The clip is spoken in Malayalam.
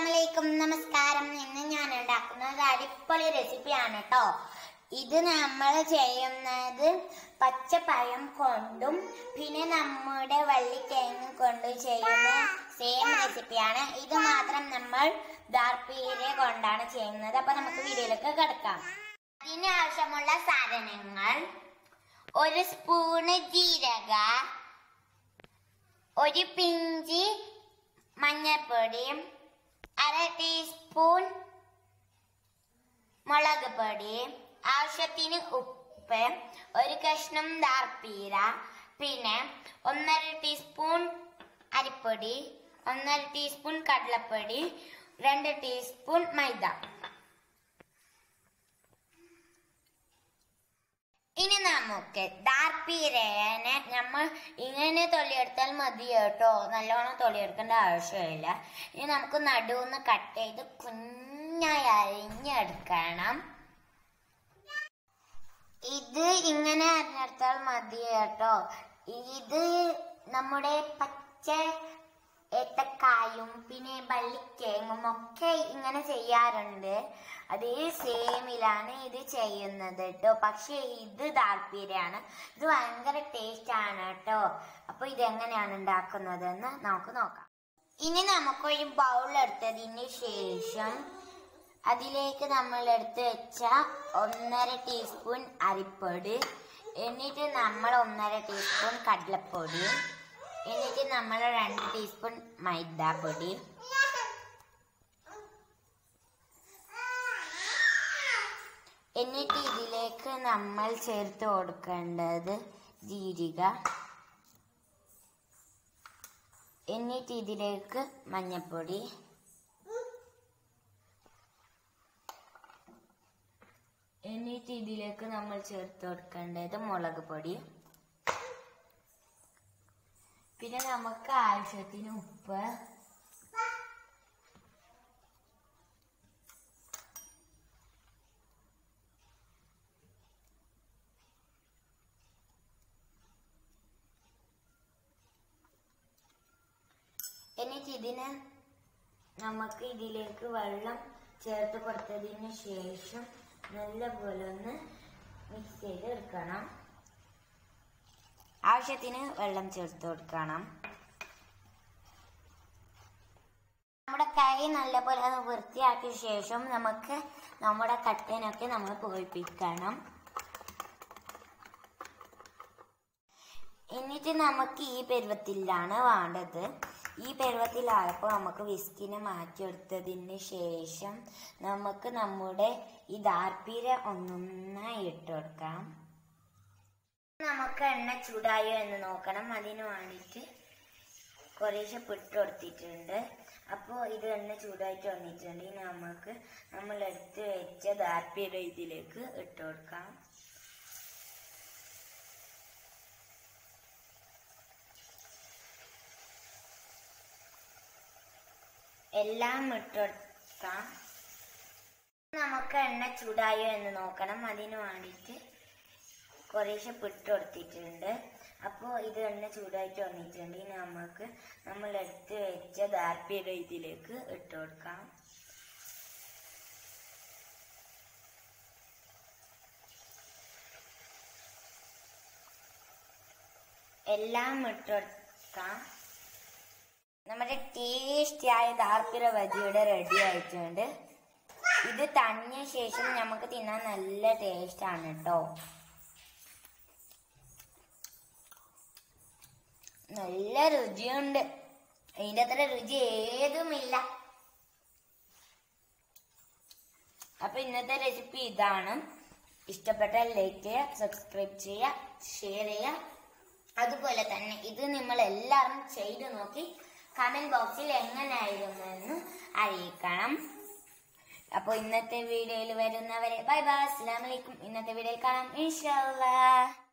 അസ്സലാമലൈക്കും നമസ്കാരം ഇന്ന് ഞാൻ ഉണ്ടാക്കുന്നത് അടിപൊളി റെസിപ്പിയാണ് കേട്ടോ ഇത് നമ്മൾ ചെയ്യുന്നത് പച്ചപ്പഴം കൊണ്ടും പിന്നെ നമ്മുടെ വള്ളിക്കിഴങ്ങ് കൊണ്ടും ചെയ്യുന്ന സെയിം റെസിപ്പിയാണ് ഇത് മാത്രം നമ്മൾ ദാർപ്പീര കൊണ്ടാണ് ചെയ്യുന്നത് അപ്പൊ നമുക്ക് വീഡിയോയിലേക്ക് കിടക്കാം ഇതിന് ആവശ്യമുള്ള സാധനങ്ങൾ ഒരു സ്പൂണ് ജീരക ഒരു പിഞ്ച് മഞ്ഞൾപ്പൊടി അര ടീസ്പൂൺ മുളക് പൊടി ആവശ്യത്തിന് ഉപ്പ് ഒരു കഷ്ണം ദാർപ്പീര പിന്നെ ഒന്നര ടീസ്പൂൺ അരിപ്പൊടി ഒന്നര ടീസ്പൂൺ കടലപ്പൊടി രണ്ട് ടീസ്പൂൺ മൈദ ഇനി നമുക്ക് ദാർപ്പീരേനെ നമ്മൾ ഇങ്ങനെ തൊള്ളിയെടുത്താൽ മതി കേട്ടോ നല്ലോണം തൊള്ളിയെടുക്കേണ്ട ആവശ്യമില്ല ഇനി നമുക്ക് നടുവെന്ന് കട്ട് ചെയ്ത് കുഞ്ഞായി അരിഞ്ഞെടുക്കണം ഇത് ഇങ്ങനെ അരിഞ്ഞെടുത്താൽ മതി കേട്ടോ ഇത് നമ്മുടെ പച്ച ഏത്തക്കായും പിന്നെ വള്ളിക്കേങ്ങും ഒക്കെ ഇങ്ങനെ ചെയ്യാറുണ്ട് അതേ സെയിമിലാണ് ഇത് ചെയ്യുന്നത് കേട്ടോ പക്ഷെ ഇത് താല്പര്യമാണ് ഇത് ഭയങ്കര ടേസ്റ്റ് ആണ് കേട്ടോ അപ്പൊ ഇതെങ്ങനെയാണ് ഉണ്ടാക്കുന്നതെന്ന് നമുക്ക് നോക്കാം ഇനി നമുക്കൊരു ബൗൾ എടുത്തതിന് ശേഷം അതിലേക്ക് നമ്മൾ എടുത്ത് വെച്ച ഒന്നര ടീസ്പൂൺ അരിപ്പൊടി എന്നിട്ട് നമ്മൾ ഒന്നര ടീസ്പൂൺ കടലപ്പൊടി എന്നിട്ട് നമ്മൾ രണ്ട് ടീസ്പൂൺ മൈദാപ്പൊടി എന്നിട്ട് ഇതിലേക്ക് നമ്മൾ ചേർത്ത് കൊടുക്കേണ്ടത് ജീരിക എന്നിട്ട് ഇതിലേക്ക് മഞ്ഞൾപ്പൊടി എന്നിട്ട് ഇതിലേക്ക് നമ്മൾ ചേർത്ത് കൊടുക്കേണ്ടത് മുളക് പൊടി പിന്നെ നമുക്ക് ആവശ്യത്തിന് ഉപ്പ് എന്നിട്ട് ഇതിന് നമുക്ക് ഇതിലേക്ക് വെള്ളം ചേർത്ത് കൊടുത്തതിന് ശേഷം നല്ലപോലെ ഒന്ന് മിക്സ് ചെയ്ത് എടുക്കണം ആവശ്യത്തിന് വെള്ളം ചേർത്ത് കൊടുക്കണം നമ്മുടെ കൈ നല്ലപോലെ ഒന്ന് വൃത്തിയാക്കിയ ശേഷം നമുക്ക് നമ്മുടെ കട്ടനൊക്കെ നമ്മൾ പോയിപ്പിക്കണം എന്നിട്ട് നമുക്ക് ഈ പരുവത്തിലാണ് വേണ്ടത് ഈ പരുവത്തിലായപ്പോൾ നമുക്ക് വിസ്കിനെ മാറ്റിയെടുത്തതിന് ശേഷം നമുക്ക് നമ്മുടെ ഈ ദാർപ്പീര ഒന്നൊന്നായി ഇട്ട് കൊടുക്കാം നമുക്ക് എണ്ണ ചൂടായോ എന്ന് നോക്കണം അതിന് വേണ്ടിയിട്ട് കുറേശ്ശെ പിട്ട് കൊടുത്തിട്ടുണ്ട് അപ്പോൾ ഇത് എണ്ണ ചൂടായിട്ട് വന്നിട്ടുണ്ട് ഇനി നമുക്ക് നമ്മൾ എടുത്ത് വെച്ച ദാർപ്പീര ഇതിലേക്ക് ഇട്ട് കൊടുക്കാം എല്ലാം ഇട്ടെടുക്കാം നമുക്ക് എണ്ണ ചൂടായോ എന്ന് നോക്കണം അതിന് വേണ്ടിയിട്ട് കുറേശ്ശെ പിട്ട് കൊടുത്തിട്ടുണ്ട് അപ്പോൾ ഇത് എണ്ണ ചൂടായിട്ട് വന്നിട്ടുണ്ട് ഇനി നമുക്ക് നമ്മൾ എടുത്ത് വെച്ച ദാർപ്പിയുടെ ഇതിലേക്ക് ഇട്ട് കൊടുക്കാം എല്ലാം ഇട്ടെടുക്കാം നമ്മുടെ ടേസ്റ്റിയായ ദാർപ്പിര ബജിയുടെ റെഡി ആയിട്ടുണ്ട് ഇത് തണിഞ്ഞ ശേഷം നമുക്ക് തിന്നാൻ നല്ല ടേസ്റ്റ് ആണ് കേട്ടോ നല്ല രുചിയുണ്ട് അതിന്റെ അത്ര രുചി ഏതുമില്ല അപ്പൊ ഇന്നത്തെ റെസിപ്പി ഇതാണ് ഇഷ്ടപ്പെട്ടാൽ ലൈക്ക് ചെയ്യുക സബ്സ്ക്രൈബ് ചെയ്യുക ഷെയർ ചെയ്യുക അതുപോലെ തന്നെ ഇത് നിങ്ങൾ എല്ലാവരും ചെയ്തു നോക്കി കമന്റ് ബോക്സിൽ എങ്ങനെയായിരുന്നു എന്ന് അറിയിക്കണം അപ്പോൾ ഇന്നത്തെ വീഡിയോയിൽ വരുന്നവരെ ബൈ ബൈ അസ്സലാമലൈക്കും ഇന്നത്തെ വീഡിയോയിൽ കാണാം ഇൻഷാല്ലാ